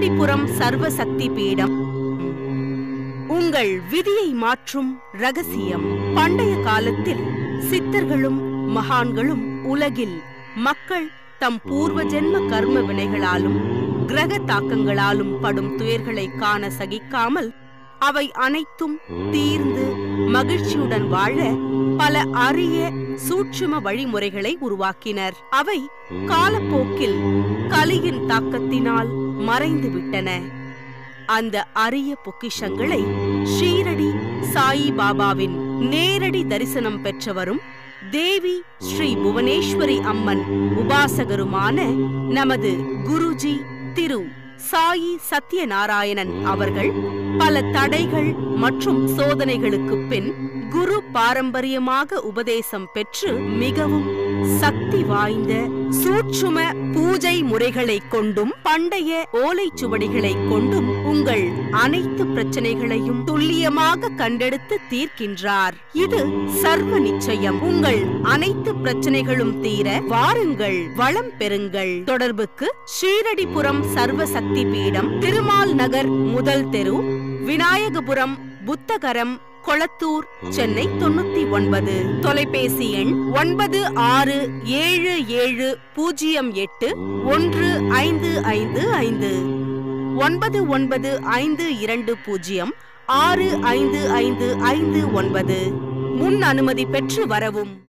ஷீரடிபுரம் சர்வசக்தி பீடம் உங்கள் விதியை மாற்றும் ரகசியம் பண்டைய காலத்தில் சித்தர்களும் மகான்களும் உலகில் மக்கள் தம் பூர்வ ஜென்ம கர்ம வினைகளாலும் கிரக தாக்கங்களாலும் படும் துயர்களை காண சகிக்காமல் அவை அனைத்தும் தீர்ந்து மகிழ்ச்சியுடன் வாழ பல அரிய சூட்சும வழிமுறைகளை உருவாக்கினர் அவை காலப்போக்கில் கலியின் தாக்கத்தினால் மறைந்து விட்டன அந்த அரிய பொக்கிஷங்களை ஷீரடி சாயி பாபாவின் நேரடி தரிசனம் பெற்றவரும் தேவி ஸ்ரீ புவனேஸ்வரி அம்மன் உபாசகருமான நமது குருஜி திரு சாயி சத்யநாராயணன் அவர்கள் பல தடைகள் மற்றும் சோதனைகளுக்கு பின் குரு பாரம்பரியமாக உபதேசம் பெற்று மிகவும் சக்தி வாய்ந்த சூட்சும பூஜை முறைகளை கொண்டும் பண்டைய ஓலைச்சுவடிகளை கொண்டும் உங்கள் அனைத்து பிரச்சனைகளையும் துல்லியமாக கண்டெடுத்து தீர்க்கின்றார் இது சர்வ நிச்சயம் உங்கள் அனைத்து பிரச்சனைகளும் தீர வாருங்கள் வளம் பெறுங்கள் தொடர்புக்கு ஸ்ரீரடிபுரம் சர்வசக்தி பீடம் திருமால் நகர் முதல் தெரு விநாயகபுரம் புத்தகரம் கொளத்தூர் சென்னை தொண்ணூத்தி ஒன்பது தொலைபேசி எண் ஒன்பது ஆறு ஏழு ஏழு பூஜ்ஜியம் எட்டு ஒன்று ஐந்து ஐந்து ஐந்து ஒன்பது ஒன்பது ஐந்து இரண்டு பூஜ்ஜியம் ஆறு ஐந்து ஐந்து ஐந்து ஒன்பது முன் அனுமதி பெற்று வரவும்